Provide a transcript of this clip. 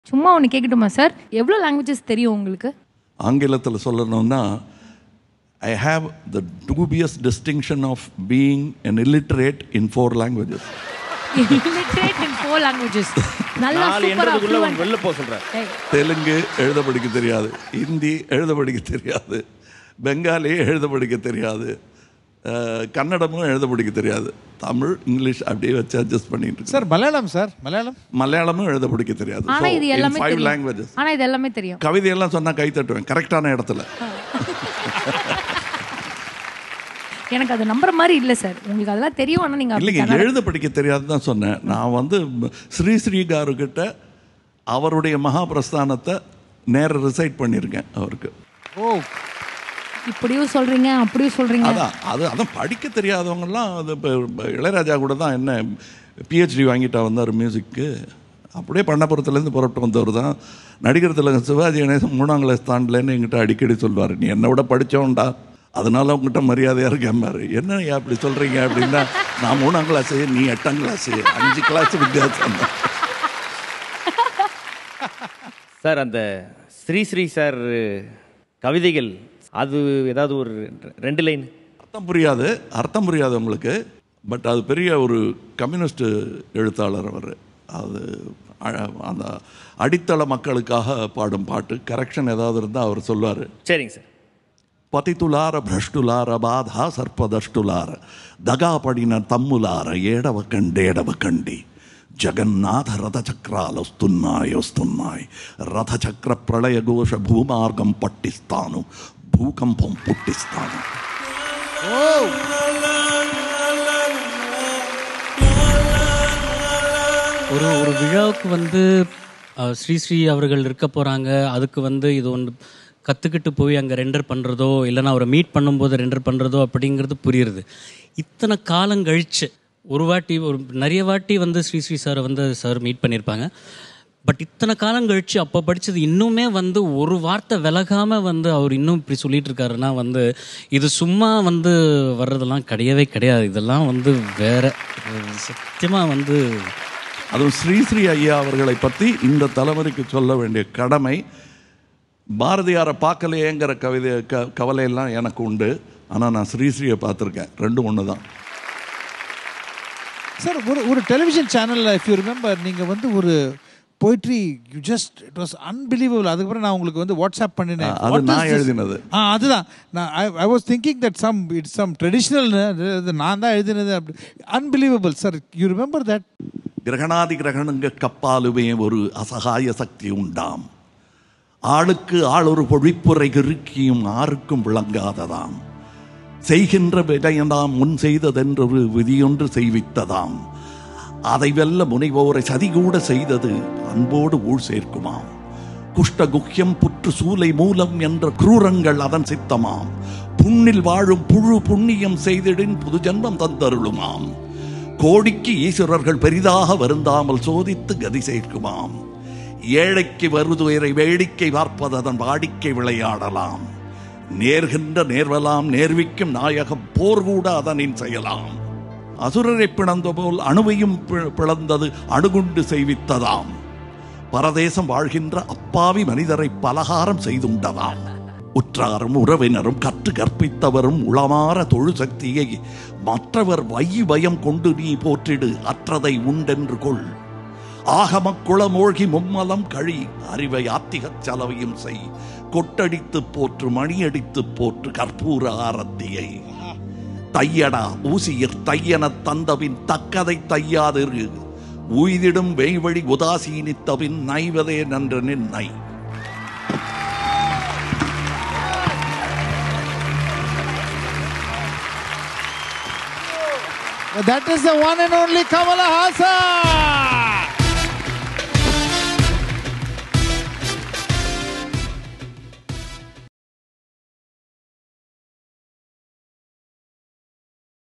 சும்மா ஒன்று கேட்கட்டுமா சார் எவ்வளோ லாங்குவேஜஸ் தெரியும் உங்களுக்கு ஆங்கிலத்தில் சொல்லணும்னா I have the dubious distinction of being an illiterate in four languages literate in four languages நல்லா நாலு சூப்பரா என்றதுக்குள்ள அவன் வெளில போக சொல்றேன் தெலுங்கு எழுத படிக்க தெரியாது ஹிந்தி எழுத படிக்க தெரியாது பெங்காலி எழுத படிக்க தெரியாது அஹ், கன்னடமும் எழுத படிக்க தெரியாது தமிழ் இங்கிலீஷ் அப்படியே வச்சு அட்ஜஸ்ட் பண்ணிட்டு இருக்கேன். சார் மலையாளம் சார் மலையாளம் மலையாளமும் எழுத படிக்க தெரியாது ஆனா இது எல்லாமே ஃபைவ் தெரியும் லாங்குவேஜஸ் ஆனா இது எல்லாமே தெரியும் கவிதையெல்லாம் சொன்னா கை தட்டுவேன் கரெக்டான இடத்துல எனக்கு அது நம்புற மாதிரி இல்ல சார் உங்களுக்கு அதெல்லாம் தெரியும் ஆனா நீங்க அப்படி இல்லைங்க கன்னடம் எழுத படிக்க தெரியாது தான் சொன்னேன் நான் வந்து ஸ்ரீ ஸ்ரீ காருக்கிட்ட அவருடைய மகாபிரஸ்தானத்தை நேர ரிசைட் பண்ணியிருக்கேன் அவருக்கு ஓ இப்படியும் சொல்றீங்க அப்படியும் சொல்றீங்க அதான் அது அதான் படிக்க தெரியாதவங்கலாம் அது இப்போ இப்போ இளையராஜா கூட தான் என்ன பிஹெச்டி வாங்கிட்டா வந்தார் மியூசிக்கு அப்படியே பண்ணப்புறத்துலேருந்து புறப்பட்டு வந்தவர் தான் நடிகர் திலகம் சிவாஜி கணேசன் மூணாம் கிளாஸ் தாண்டலன்னு என்கிட்ட அடிக்கடி சொல்வார் நீ என்னை விட படித்தவன்டா அதனால உங்ககிட்ட மரியாதையாக இருக்கேன் என்ன அப்படி சொல்கிறீங்க அப்படின்னா நான் மூணாம் கிளாஸு நீ எட்டாம் கிளாஸு அஞ்சு கிளாஸ் வித்தியாசம் தான் சார் அந்த ஸ்ரீ ஸ்ரீ சார் கவிதைகள் அது ஏதாவது ஒரு ரெண்டு லைன் அர்த்தம் புரியாது அர்த்தம் புரியாது உங்களுக்கு பட் அது பெரிய ஒரு கம்யூனிஸ்ட் எழுத்தாளர் அவர் அது அ- அந்த அடித்தள மக்களுக்காக பாடும் பாட்டு கரெக்ஷன் ஏதாவது இருந்தால் அவர் சொல்லுவார் சரிங்க சார் పతితులార భ్రష్టులార బాధ సర్పదష్టులార దగాపడిన తమ్ములార ఏడవ కండేడవ కండి జగన్నాథ రథచక్రాలు వస్తున్నాయి వస్తున్నాయి రథచక్ర ప్రళయ ఘోష భూమార్గం పట్టిస్తాను భూకంపం పుట్టిస్తాను ஒரு ஒரு விழாவுக்கு வந்து அஹ், ஸ்ரீ ஸ்ரீ அவர்கள் இருக்க போகிறாங்க அதுக்கு வந்து இது ஒன்று கற்றுக்கிட்டு போய் அங்கே ரெண்டர் பண்ணுறதோ இல்லைன்னா அவரை மீட் பண்ணும்போது ரெண்டர் பண்ணுறதோ அப்படிங்கிறது புரியுறது இத்தனை காலம் கழிச்சு ஒரு வாட்டி ஒரு நிறைய வாட்டி வந்து ஸ்ரீ ஸ்ரீ சாரை வந்து சார் மீட் பண்ணியிருப்பாங்க பட் இத்தனை காலம் கழிச்சு அப்போ படித்தது இன்னுமே வந்து ஒரு வார்த்தை விலகாமல் வந்து அவர் இன்னும் இப்படி சொல்லிட்டு இருக்காருன்னா வந்து இது சும்மா வந்து வர்றதெல்லாம் கிடையவே கிடையாது இதெல்லாம் வந்து வேற சத்தியமாக வந்து அதுவும் ஸ்ரீ ஸ்ரீ ஐயா அவர்களை பற்றி இந்த தலைமுறைக்கு சொல்ல வேண்டிய கடமை பாரதியாரை பார்க்கலையேங்கிற கவிதை க கவலையெல்லாம் எனக்கு உண்டு ஆனால் நான் ஸ்ரீ ஸ்ரீயை பார்த்துருக்கேன் ரெண்டும் ஒன்று தான் சார் ஒரு ஒரு டெலிவிஷன் சேனலில் இஃப் யூ ரிமெம்பர் நீங்கள் வந்து ஒரு poetry you just it was unbelievable அதுக்கப்புறம் நான் உங்களுக்கு வந்து வாட்ஸ்அப் பண்ணினேன் அது What is நான் this? எழுதினது. ஆ அதுதான் நான் I I was thinking that some it's some traditional நான் தான் எழுதினது அப்படி unbelievable sir you remember that கிரகணாதி கிரகணங்க கப்பாலுமே ஒரு அசகாய சக்தி உண்டாம் ஆளுக்கு ஆளொரு பொழிப்புரை கிறுக்கியும் ஆருக்கும் விளங்காததாம் செய்கின்ற விடயந்தாம் முன் செய்ததென்றொரு விதியொன்று செய்வித்ததாம் அதை வெல்ல முனைவோரை சதிகூட செய்தது அன்போடு ஊழ் சேர்க்குமாம் குஷ்ட குஹ்யம் புற்று சூலை மூலம் என்ற குரூரங்கள் அதன் சித்தமாம் புண்ணில் வாழும் புழு புண்ணியம் செய்திடின் புது ஜென்மம் தந்தருளுமாம் கோடிக்கு ஈஸ்வரர்கள் பெரிதாக வருந்தாமல் சோதித்து கதி சேர்க்குமாம் ஏழைக்கு வருதுயரை வேடிக்கை பார்ப்பது அதன் வாடிக்கை விளையாடலாம் நேர்கின்ற நேர்வலாம் நேர்விக்கும் நாயகம் போர் கூட அதனின் செய்யலாம் அசுரரை பிளந்த போல் அணுவையும் பி- பிளந்தது அணுகுண்டு செய்வித்ததாம் பரதேசம் வாழ்கின்ற அப்பாவி மனிதரை பலகாரம் செய்துண்டதாம் உற்றாரும் உறவினரும் கற்று கற்பித்தவரும் உளமாற தொழு சக்தியை மற்றவர் வையு பயம் கொண்டு நீ போற்றிடு அற்றதை உண்டென்று கொள் ஆகமக் குளமூழ்கி மும்மலம் கழி அறிவை ஆத்திகச் செலவையும் செய் கொட்டடித்து போற்று மணியடித்து போற்று கற்பூர ஆரத்தியை தையடா ஊசியிற் தையனத் தந்தபின் தக்கதை தையாதிரு உய்திடும் வெய்வழி உதாசீனித்தபின் நைவதே நன்று நின்னை that is the one and only Kamal Haasan